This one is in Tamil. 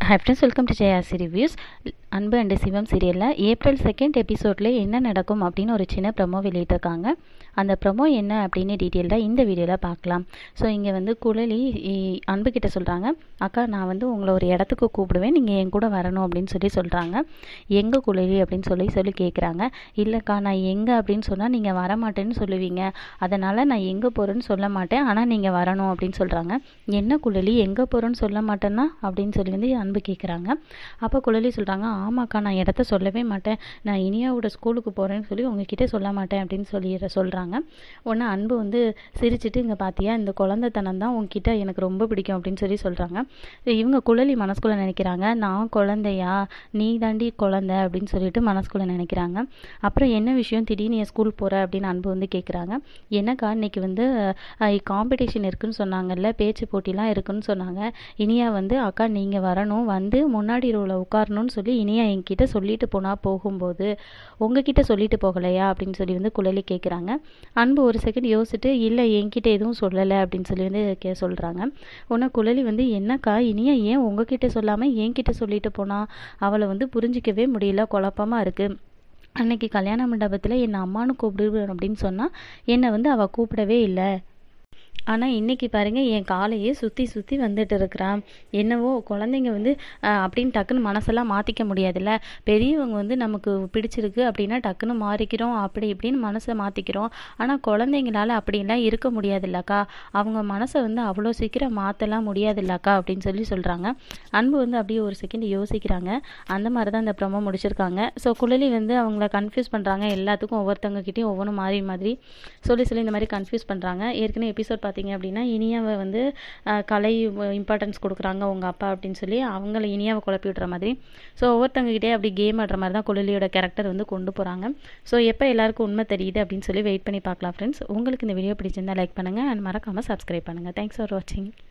high friends welcome to Jayasi reviews Anbu and Sivam சீரியலில் ஏப்ரல் செகண்ட் எபிசோடில் என்ன நடக்கும் அப்படின்னு ஒரு சின்ன ப்ரமோ வெளியிட்டிருக்காங்க அந்த ப்ரமோ என்ன அப்படின்னு டீட்டெயில்டாக இந்த வீடியோவில் பார்க்கலாம் ஸோ இங்கே வந்து குழலி இ- அன்பு கிட்ட சொல்கிறாங்க அக்கா நான் வந்து உங்களை ஒரு இடத்துக்கு கூப்பிடுவேன் நீங்கள் என் கூட வரணும் அப்படின்னு சொல்லி சொல்கிறாங்க எங்கே குழலி அப்படின்னு சொல்லி சொல்லி கேட்குறாங்க இல்லைக்கா நான் எங்கே அப்படின்னு சொன்னால் நீங்கள் வரமாட்டேன்னு சொல்லுவீங்க அதனால் நான் எங்கே போகிறேன்னு சொல்ல மாட்டேன் ஆனால் நீங்கள் வரணும் அப்படின்னு சொல்கிறாங்க என்ன குழலி எங்கே போகிறேன்னு சொல்ல மாட்டேன்னா அப்படின்னு சொல்லி வந்து அன்பு கேட்குறாங்க அப்போ குழலி சொல்கிறாங்க ஆமாக்கா நான் இடத்த சொல்லவே மாட்டேன் நான் இனியாவோட ஸ்கூலுக்கு போகிறேன்னு சொல்லி உங்ககிட்ட சொல்ல மாட்டேன் அப்படின்னு சொல்லி சொல்கிறாங்க உடனே அன்பு வந்து சிரிச்சிட்டு இங்கே பார்த்தியா இந்த குழந்தைத்தனம் தான் உங்ககிட்ட எனக்கு ரொம்ப பிடிக்கும் அப்படின்னு சொல்லி சொல்கிறாங்க இவங்க குழலி மனசுக்குள்ளே நினைக்கிறாங்க நான் குழந்தையா நீ தாண்டி குழந்தை அப்படின்னு சொல்லிட்டு மனசுக்குள்ளே நினைக்கிறாங்க அப்புறம் என்ன விஷயம் திடீர்னு என் ஸ்கூல் போகிற அப்படின்னு அன்பு வந்து கேட்குறாங்க என்னக்கா இன்னைக்கு வந்து காம்படிஷன் இருக்குன்னு சொன்னாங்கல்ல பேச்சு போட்டிலாம் இருக்குன்னு சொன்னாங்க இனியா வந்து அக்கா நீங்கள் வரணும் வந்து முன்னாடி ரோவில் உட்காரணும்னு சொல்லி இனியா என்கிட்ட சொல்லிட்டு போனா போகும்போது உங்ககிட்ட சொல்லிட்டு போகலையா அப்படின்னு சொல்லி வந்து குழலி கேட்குறாங்க அன்பு ஒரு செகண்ட் யோசிச்சுட்டு இல்லை என்கிட்ட எதுவும் சொல்லலை அப்படின்னு சொல்லி வந்து கே சொல்கிறாங்க உடனே குழலி வந்து என்னக்கா இனியா ஏன் உங்ககிட்ட சொல்லாமல் என்கிட்ட சொல்லிட்டு போனா அவளை வந்து புரிஞ்சிக்கவே முடியல குழப்பமாக இருக்குது அன்னைக்கு கல்யாண மண்டபத்தில் என்னை அம்மானு கூப்பிடு அப்படின்னு சொன்னால் என்னை வந்து அவள் கூப்பிடவே இல்லை ஆனால் இன்னைக்கு பாருங்க என் காலையே சுற்றி சுற்றி வந்துட்டு இருக்கிறான் என்னவோ குழந்தைங்க வந்து அஹ், அப்படின்னு டக்குன்னு மனசெல்லாம் மாற்றிக்க முடியாதுல்ல பெரியவங்க வந்து நமக்கு பிடிச்சிருக்கு அப்படின்னா டக்குன்னு மாறிக்கிறோம் அப்படி இப்படின்னு மனசை மாற்றிக்கிறோம் ஆனால் குழந்தைங்களால அப்படிலாம் இருக்க முடியாதுல்லக்கா அவங்க மனசை வந்து அவ்வளோ சீக்கிரம் மாற்றலாம் முடியாதுல்லக்கா அப்படின்னு சொல்லி சொல்கிறாங்க அன்பு வந்து அப்படியே ஒரு செகண்ட் யோசிக்கிறாங்க அந்த மாதிரி தான் இந்த ப்ரொமோ முடிச்சிருக்காங்க ஸோ குழலி வந்து அவங்கள கன்ஃபியூஸ் பண்ணுறாங்க எல்லாத்துக்கும் ஒவ்வொருத்தவங்க கிட்டேயும் ஒவ்வொன்றும் மாறி மாதிரி சொல்லி சொல்லி இந்த மாதிரி கன்ஃபியூஸ் பண்ணுறாங்க ஏற்கனவே எபிசோட் பார்த்தீங்க அப்படின்னா இனியாவை வந்து அஹ், கலை இம்பார்ட்டன்ஸ் கொடுக்குறாங்க உங்கள் அப்பா அப்படின்னு சொல்லி அவங்கள இனியாவை குழப்பி விடுற மாதிரி ஸோ ஒவ்வொருத்தவங்க கிட்டே அப்படி கேம் ஆடுற மாதிரி தான் குழலியோட கேரக்டர் வந்து கொண்டு போகிறாங்க ஸோ எப்போ எல்லாருக்கும் உண்மை தெரியுது அப்படின்னு சொல்லி வெயிட் பண்ணி பார்க்கலாம் ஃப்ரெண்ட்ஸ் உங்களுக்கு இந்த வீடியோ பிடிச்சிருந்தா லைக் பண்ணுங்கள் அண்ட் மறக்காமல் சப்ஸ்கிரைப் பண்ணுங்கள் தேங்க்ஸ் ஃபார் வாட்சிங்